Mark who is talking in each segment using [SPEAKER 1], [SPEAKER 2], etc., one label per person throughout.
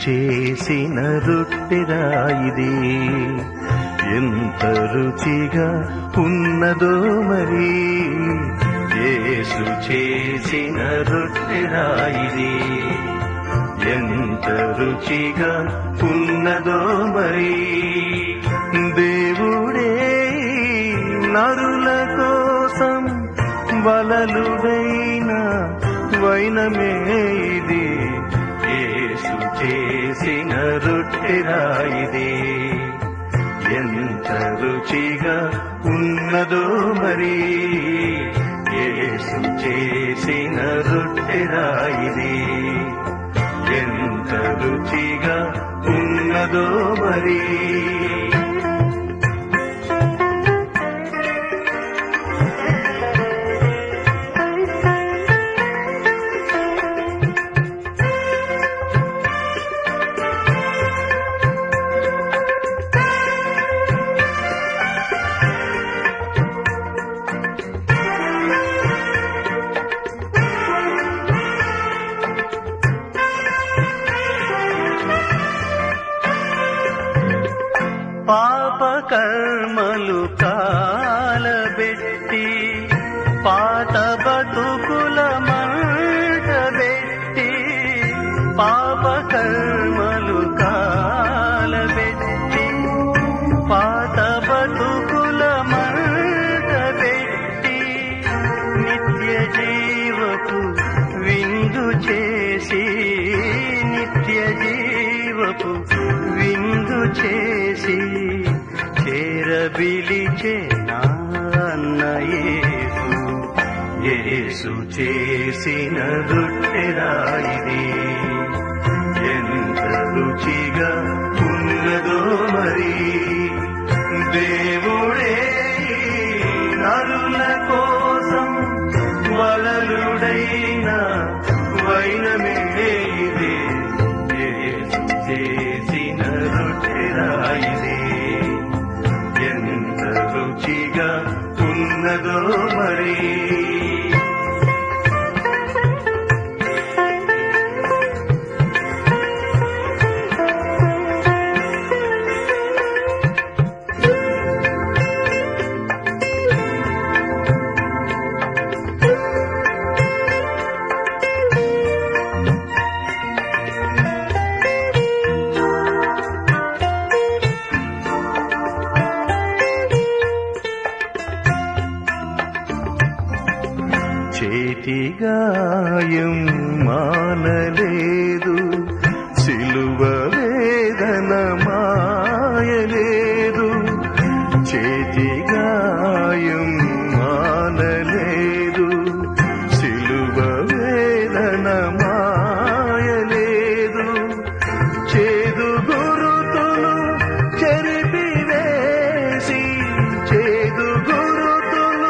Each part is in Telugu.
[SPEAKER 1] చేసిన రొట్టెరాయిది ఎంత రుచిగా ఉన్నదో మరి యేసు చేసిన రొట్టెరాయిది ఎంత రుచిగా ఉన్నదో మరి దేవుడే నరుల కోసం వలలుడైన వైనమే ఇది యేసు చేసిన రొట్టెరాయిది ఎంత రుచిగా ఉన్నదో మరి యేసు చేసిన రొట్టెరాయిది ఎంత రుచిగా ఉన్నదో మరి పాప కర్మలు కాలబెట్టి పాత బతుకుల మంట పెట్టి పాప కర్మలు కాలబెట్టి పాత బతుకుల మంట పెట్టి నిత్య జీవపు విందు చేసి నిత్య జీవపు విందు చేసి చేరబిలిచే నాన్న యేసు యేసు చేసిన రొట్టెరాయిది ఎంత రుచిగా ఉన్నదో మరి దేవుడే నరుల కోసం వలలుడైన వైనమే ఇది యేసు చేసిన రొట్టెరాయిది ఎంత రుచిగా ఉన్నదో మరి చేతి గాయం మానలేదు సిలువ వేదన మాయలేదు చేతి గాయం మానలేదు సిలువ వేదన మాయలేదు చేదు గురుతులు చెరిపివేసి చేదు గురుతులు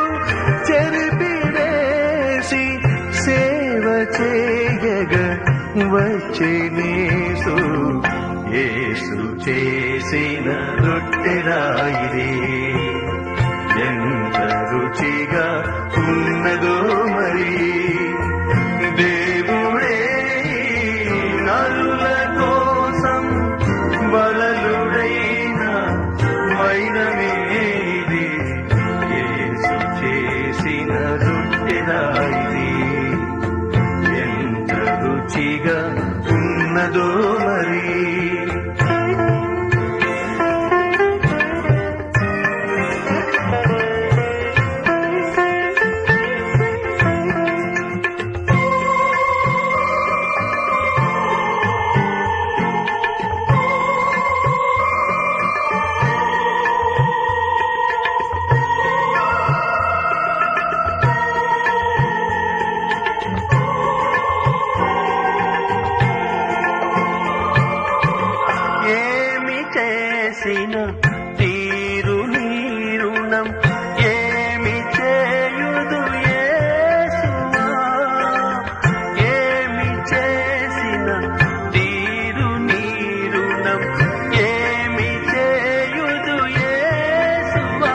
[SPEAKER 1] చెరిపివేసి సేవ చేయగ వచ్చేనేసు యేసు చేసిన రొట్టెరాయిది ఎంత రుచిగా ఉన్నదో మరి దేవుడే నరుల కోసం బలలుడైన వైనమేది యేసు చేసిన రొట్టెరాయిది ఎంత రుచిగా ఉన్నదో మరి ఏమి చేసిన తీరు నీరుణం ఏమి చేయుదు యేసువా ఏమి చేసిన తీరు నీరుణం ఏమి చేయుదు యేసువా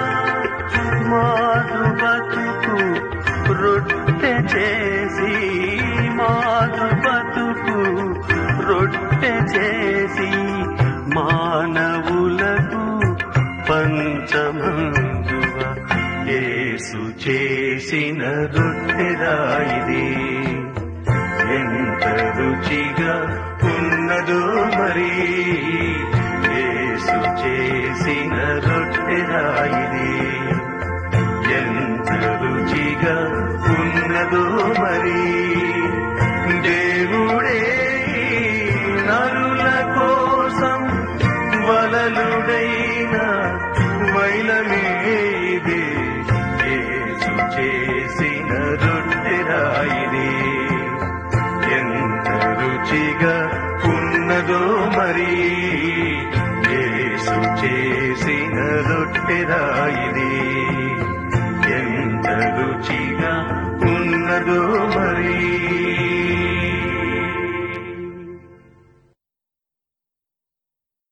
[SPEAKER 1] మారు బతుకు రొట్టె చేసి మారు బతుకు రొట్టె చేసిన రొట్టెరాయిది ఎంత రుచిగా ఉన్నదో మరి యేసు చేసిన రొట్టెరాయిది ఎంత రుచిగా ఉన్నదో మరి దేవుడే నరుల కోసం వలలుడైన వైలమేది యేసు చేసిన రొట్టెరాయిది ఎంత రుచిగా ఉన్నదో మరి యేసు చేసిన రొట్టెరాయిది ఎంత రుచిగా ఉన్నదో మరి